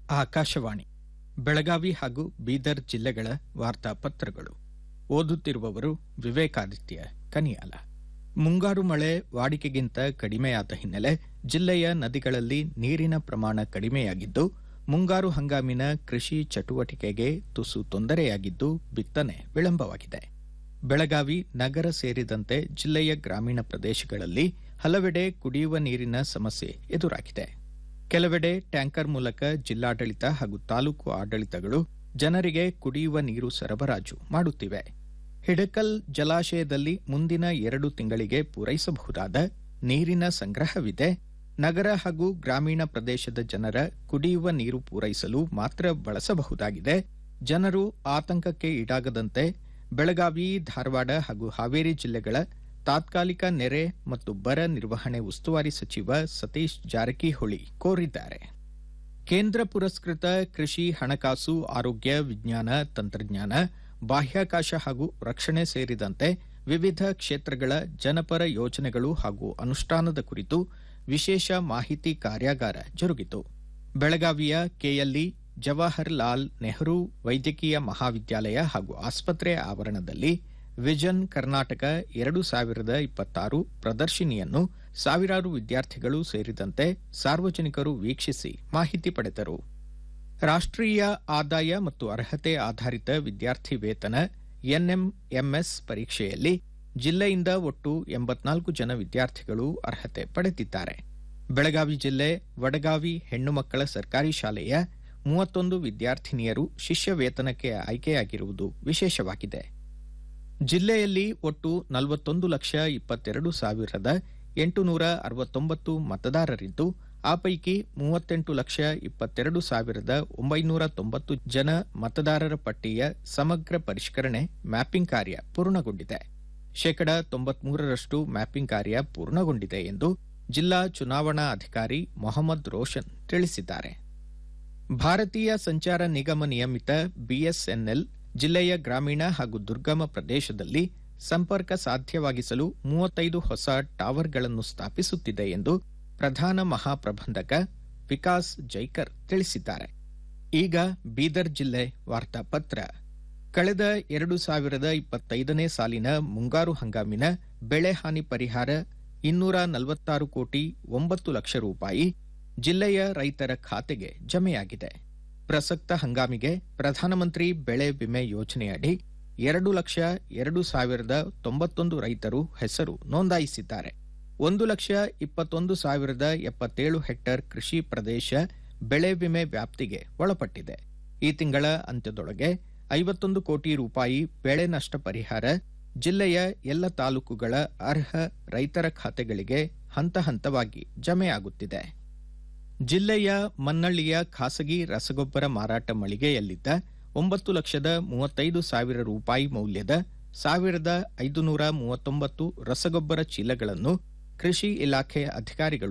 ಆಕಾಶವಾಣಿ ಬೆಳಗಾವಿ ಹಾಗೂ ಬೀದರ್ ಜಿಲ್ಲೆಗಳ ವಾರ್ತಾಪತ್ರಗಳು ಓದುತ್ತಿರುವವರು ವಿವೇಕಾದಿತ್ಯ ಕನಿಯಾಲ ಮುಂಗಾರು ಮಳೆ ವಾಡಿಕೆಗಿಂತ ಕಡಿಮೆಯಾದ ಹಿನ್ನೆಲೆ ಜಿಲ್ಲೆಯ ನದಿಗಳಲ್ಲಿ ನೀರಿನ ಪ್ರಮಾಣ ಕಡಿಮೆಯಾಗಿದ್ದು ಮುಂಗಾರು ಹಂಗಾಮಿನ ಕೃಷಿ ಚಟುವಟಿಕೆಗೆ ತುಸು ತೊಂದರೆಯಾಗಿದ್ದು ಬಿತ್ತನೆ ವಿಳಂಬವಾಗಿದೆ ಬೆಳಗಾವಿ ನಗರ ಸೇರಿದಂತೆ ಜಿಲ್ಲೆಯ ಗ್ರಾಮೀಣ ಪ್ರದೇಶಗಳಲ್ಲಿ ಹಲವೆಡೆ ಕುಡಿಯುವ ನೀರಿನ ಸಮಸ್ಯೆ ಎದುರಾಗಿದೆ ಕೆಲವೆಡೆ ಟ್ಯಾಂಕರ್ ಮೂಲಕ ಜಿಲ್ಲಾಡಳಿತ ಹಾಗೂ ತಾಲೂಕು ಆಡಳಿತಗಳು ಜನರಿಗೆ ಕುಡಿಯುವ ನೀರು ಸರಬರಾಜು ಮಾಡುತ್ತಿವೆ ಹಿಡಕಲ್ ಜಲಾಶಯದಲ್ಲಿ ಮುಂದಿನ ಎರಡು ತಿಂಗಳಿಗೆ ಪೂರೈಸಬಹುದಾದ ನೀರಿನ ಸಂಗ್ರಹವಿದೆ ನಗರ ಹಾಗೂ ಗ್ರಾಮೀಣ ಪ್ರದೇಶದ ಜನರ ಕುಡಿಯುವ ನೀರು ಪೂರೈಸಲು ಮಾತ್ರ ಬಳಸಬಹುದಾಗಿದೆ ಜನರು ಆತಂಕಕ್ಕೆ ಈಡಾಗದಂತೆ ಬೆಳಗಾವಿ ಧಾರವಾಡ ಹಾಗೂ ಹಾವೇರಿ ಜಿಲ್ಲೆಗಳ ತಾತ್ಕಾಲಿಕ ನೆರೆ ಮತ್ತು ಬರ ನಿರ್ವಹಣೆ ಉಸ್ತುವಾರಿ ಸಚಿವ ಸತೀಶ್ ಜಾರಕಿಹೊಳಿ ಕೋರಿದ್ದಾರೆ ಕೇಂದ್ರ ಪುರಸ್ಕೃತ ಕೃಷಿ ಹಣಕಾಸು ಆರೋಗ್ಯ ವಿಜ್ಞಾನ ತಂತ್ರಜ್ಞಾನ ಬಾಹ್ಯಾಕಾಶ ಹಾಗೂ ರಕ್ಷಣೆ ಸೇರಿದಂತೆ ವಿವಿಧ ಕ್ಷೇತ್ರಗಳ ಜನಪರ ಯೋಜನೆಗಳು ಹಾಗೂ ಅನುಷ್ಠಾನದ ಕುರಿತು ವಿಶೇಷ ಮಾಹಿತಿ ಕಾರ್ಯಾಗಾರ ಜರುಗಿತು ಬೆಳಗಾವಿಯ ಕೆಎಲ್ಇ ಜವಾಹರ್ ಲಾಲ್ ನೆಹರು ವೈದ್ಯಕೀಯ ಮಹಾವಿದ್ಯಾಲಯ ಹಾಗೂ ಆಸ್ಪತ್ರೆ ಆವರಣದಲ್ಲಿ ವಿಜನ್ ಕರ್ನಾಟಕ ಎರಡು ಸಾವಿರದ ಇಪ್ಪತ್ತಾರು ಪ್ರದರ್ಶಿನಿಯನ್ನು ಸಾವಿರಾರು ವಿದ್ಯಾರ್ಥಿಗಳು ಸೇರಿದಂತೆ ಸಾರ್ವಜನಿಕರು ವೀಕ್ಷಿಸಿ ಮಾಹಿತಿ ಪಡೆದರು ರಾಷ್ಟ್ರೀಯ ಆದಾಯ ಮತ್ತು ಅರ್ಹತೆ ಆಧಾರಿತ ವಿದ್ಯಾರ್ಥಿ ವೇತನ ಎನ್ಎಂಎಂಎಸ್ ಪರೀಕ್ಷೆಯಲ್ಲಿ ಜಿಲ್ಲೆಯಿಂದ ಒಟ್ಟು ಎಂಬತ್ನಾಲ್ಕು ಜನ ವಿದ್ಯಾರ್ಥಿಗಳು ಅರ್ಹತೆ ಪಡೆದಿದ್ದಾರೆ ಬೆಳಗಾವಿ ಜಿಲ್ಲೆ ವಡಗಾವಿ ಹೆಣ್ಣು ಮಕ್ಕಳ ಸರ್ಕಾರಿ ಶಾಲೆಯ ಮೂವತ್ತೊಂದು ವಿದ್ಯಾರ್ಥಿನಿಯರು ಶಿಷ್ಯ ವೇತನಕ್ಕೆ ಆಯ್ಕೆಯಾಗಿರುವುದು ವಿಶೇಷವಾಗಿದೆ ಜಿಲ್ಲೆಯಲ್ಲಿ ಒಟ್ಟು ನಲವತ್ತೊಂದು ಲಕ್ಷ ಇಪ್ಪತ್ತೆರಡು ಸಾವಿರದ ಎಂಟುನೂರ ಅರವತ್ತೊಂಬತ್ತು ಮತದಾರರಿದ್ದು ಆ ಪೈಕಿ ಮೂವತ್ತೆಂಟು ಲಕ್ಷ ಇಪ್ಪತ್ತೆರಡು ಸಾವಿರದ ಒಂಬೈನೂರ ತೊಂಬತ್ತು ಜನ ಮತದಾರರ ಪಟ್ಟಿಯ ಸಮಗ್ರ ಪರಿಷ್ಕರಣೆ ಮ್ಯಾಪಿಂಗ್ ಕಾರ್ಯ ಪೂರ್ಣಗೊಂಡಿದೆ ಶೇಕಡ ತೊಂಬತ್ಮೂರರಷ್ಟು ಮ್ಯಾಪಿಂಗ್ ಕಾರ್ಯ ಪೂರ್ಣಗೊಂಡಿದೆ ಎಂದು ಜಿಲ್ಲಾ ಚುನಾವಣಾ ಅಧಿಕಾರಿ ಮೊಹಮ್ಮದ್ ರೋಷನ್ ತಿಳಿಸಿದ್ದಾರೆ ಭಾರತೀಯ ಸಂಚಾರ ನಿಗಮ ನಿಯಮಿತ ಬಿಎಸ್ಎನ್ಎಲ್ ಜಿಲ್ಲೆಯ ಗ್ರಾಮೀಣ ಹಾಗೂ ದುರ್ಗಮ ಪ್ರದೇಶದಲ್ಲಿ ಸಂಪರ್ಕ ಸಾಧ್ಯವಾಗಿಸಲು ಮೂವತ್ತೈದು ಹೊಸ ಟವರ್ಗಳನ್ನು ಸ್ಥಾಪಿಸುತ್ತಿದೆ ಎಂದು ಪ್ರಧಾನ ಮಹಾಪ್ರಬಂಧಕ ವಿಕಾಸ್ ಜೈಕರ್ ತಿಳಿಸಿದ್ದಾರೆ ಈಗ ಬೀದರ್ ಜಿಲ್ಲೆ ವಾರ್ತಾಪತ್ರ ಕಳೆದ ಎರಡು ಸಾವಿರದ ಇಪ್ಪತ್ತೈದನೇ ಸಾಲಿನ ಮುಂಗಾರು ಹಂಗಾಮಿನ ಬೆಳೆ ಹಾನಿ ಪರಿಹಾರ ಇನ್ನೂರ ನಲವತ್ತಾರು ಕೋಟಿ ಒಂಬತ್ತು ಲಕ್ಷ ರೂಪಾಯಿ ಜಿಲ್ಲೆಯ ರೈತರ ಖಾತೆಗೆ ಜಮೆಯಾಗಿದೆ ಪ್ರಸಕ್ತ ಹಂಗಾಮಿಗೆ ಪ್ರಧಾನಮಂತ್ರಿ ಬೆಳೆ ವಿಮೆ ಯೋಜನೆಯಡಿ ಎರಡು ಲಕ್ಷ ಎರಡು ಸಾವಿರದ ತೊಂಬತ್ತೊಂದು ರೈತರು ಹೆಸರು ನೋಂದಾಯಿಸಿದ್ದಾರೆ ಒಂದು ಲಕ್ಷ ಇಪ್ಪತ್ತೊಂದು ಸಾವಿರದ ಎಪ್ಪತ್ತೇಳು ಹೆಕ್ಟೇರ್ ಕೃಷಿ ಪ್ರದೇಶ ಬೆಳೆ ವಿಮೆ ವ್ಯಾಪ್ತಿಗೆ ಒಳಪಟ್ಟಿದೆ ಈ ತಿಂಗಳ ಅಂತ್ಯದೊಳಗೆ ಐವತ್ತೊಂದು ಕೋಟಿ ರೂಪಾಯಿ ಬೆಳೆ ನಷ್ಟ ಪರಿಹಾರ ಜಿಲ್ಲೆಯ ಎಲ್ಲ ತಾಲೂಕುಗಳ ಅರ್ಹ ರೈತರ ಖಾತೆಗಳಿಗೆ ಹಂತ ಹಂತವಾಗಿ ಜಮೆಯಾಗುತ್ತಿದೆ ಜಿಲ್ಲೆಯ ಮನ್ನಳ್ಳಿಯ ಖಾಸಗಿ ರಸಗೊಬ್ಬರ ಮಾರಾಟ ಮಳಿಗೆಯಲ್ಲಿದ್ದ ಒಂಬತ್ತು ಲಕ್ಷದ ಮೂವತ್ತೈದು ಸಾವಿರ ರೂಪಾಯಿ ಮೌಲ್ಯದ ಸಾವಿರದ ಐದುನೂರ ಮೂವತ್ತೊಂಬತ್ತು ರಸಗೊಬ್ಬರ ಚೀಲಗಳನ್ನು ಕೃಷಿ ಇಲಾಖೆ ಅಧಿಕಾರಿಗಳು